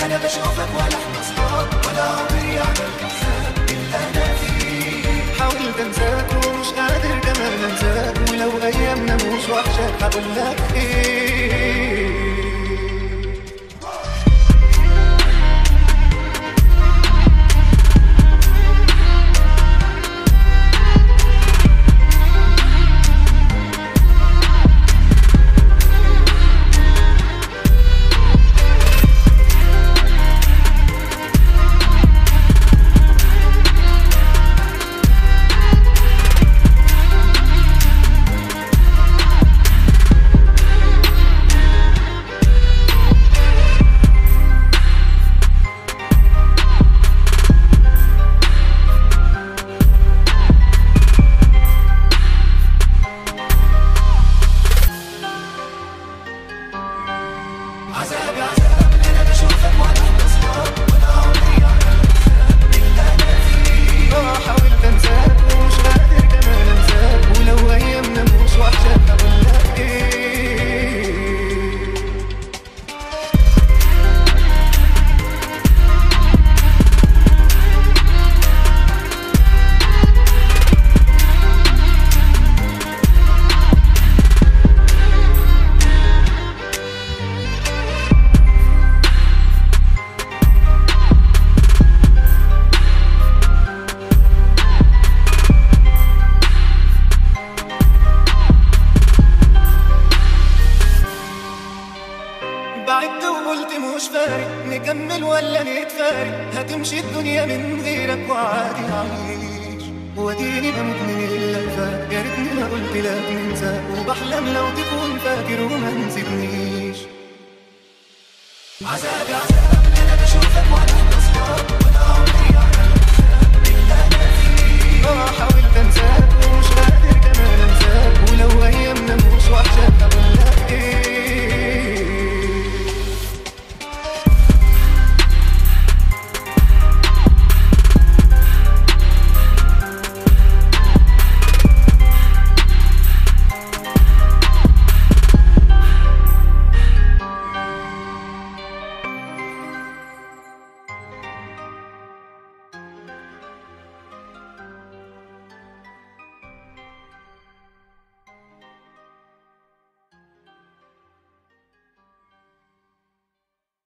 انا بشوفك ولا احنا اصحاب ولا عمري عملت حساب اللي انا فيه حاولت انساك ومش قادر كمان انساك ولو ايامنا مش وحشة هقول لك ايه عذاب عذاب انا بشوفك ولا احنا اصحاب ولا عمري عملت حساب اللي انا فيه اه حاولت انساك ومش قادر كمان انساك ولو ايامنا مش وحشة هقول لك ايه بعدت وقلت مش فارق نكمل ولا نتفارق هتمشي الدنيا من غيرك وعادي هعيش واديني بموت من اللي فات يا ريتني ما قلت لك ننسى وبحلم لو تكون فاكر وما نسيتنيش عذاب عذاب انا بشوفك ولا احنا اصحاب ولا عمري عملت حساب اللي انا فيه اه حاولت انساك ومش قادر كمان انساك ولو ايامنا مش وحشة